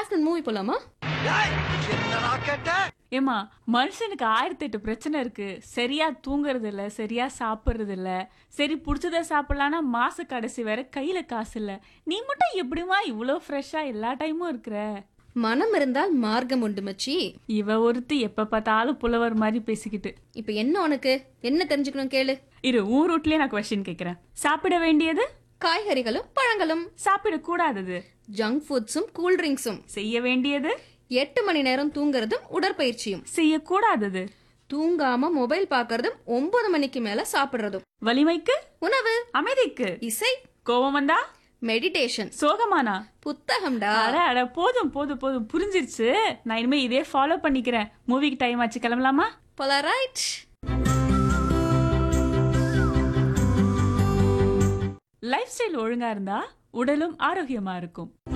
class movie போலாமா ஏமா மனுஷனுக்கு ஆயிரத்தி எட்டு பிரச்சனை இருக்கு சரியா தூங்குறது இல்ல சரியா சாப்பிடுறது இல்ல சரி பிடிச்சத சாப்பிடலான்னா மாச கடைசி வேற கையில காசு இல்ல நீ மட்டும் எப்படிமா இவ்வளோ ஃப்ரெஷ்ஷா எல்லா டைமும் இருக்கிற மனம் இருந்தால் மார்க்கம் உண்டு மச்சி இவ ஒருத்தி எப்ப பார்த்தாலும் புலவர் மாதிரி பேசிக்கிட்டு இப்போ என்ன உனக்கு என்ன தெரிஞ்சுக்கணும் கேளு இரு ஊர் ரூட்லயே நான் கொஸ்டின் கேக்குறேன் சாப்பிட வேண்டியது காய்கறிகளும் பழங்களும் சாப்பிடக்கூடாதது ஜங்க் ஃபுட்ஸும் கூல் ட்ரிங்க்ஸும் செய்ய வேண்டியது எட்டு மணி நேரம் தூங்குறதும் உடற்பயிற்சியும் செய்யக்கூடாதது தூங்காம மொபைல் பார்க்கறதும் ஒன்பது மணிக்கு மேல சாப்பிடுறதும் வலிமைக்கு உணவு அமைதிக்கு இசை கோபம் வந்தா மெடிடேஷன் சோகமானா புத்தகம்டா அட அட போதும் போதும் போதும் புரிஞ்சிருச்சு நான் இனிமே இதே ஃபாலோ பண்ணிக்கிறேன் மூவிக்கு டைம் ஆச்சு கிளம்பலாமா போலரைட் லைஃப் ஸ்டைல் ஒழுங்கா இருந்தா உடலும் ஆரோக்கியமா இருக்கும்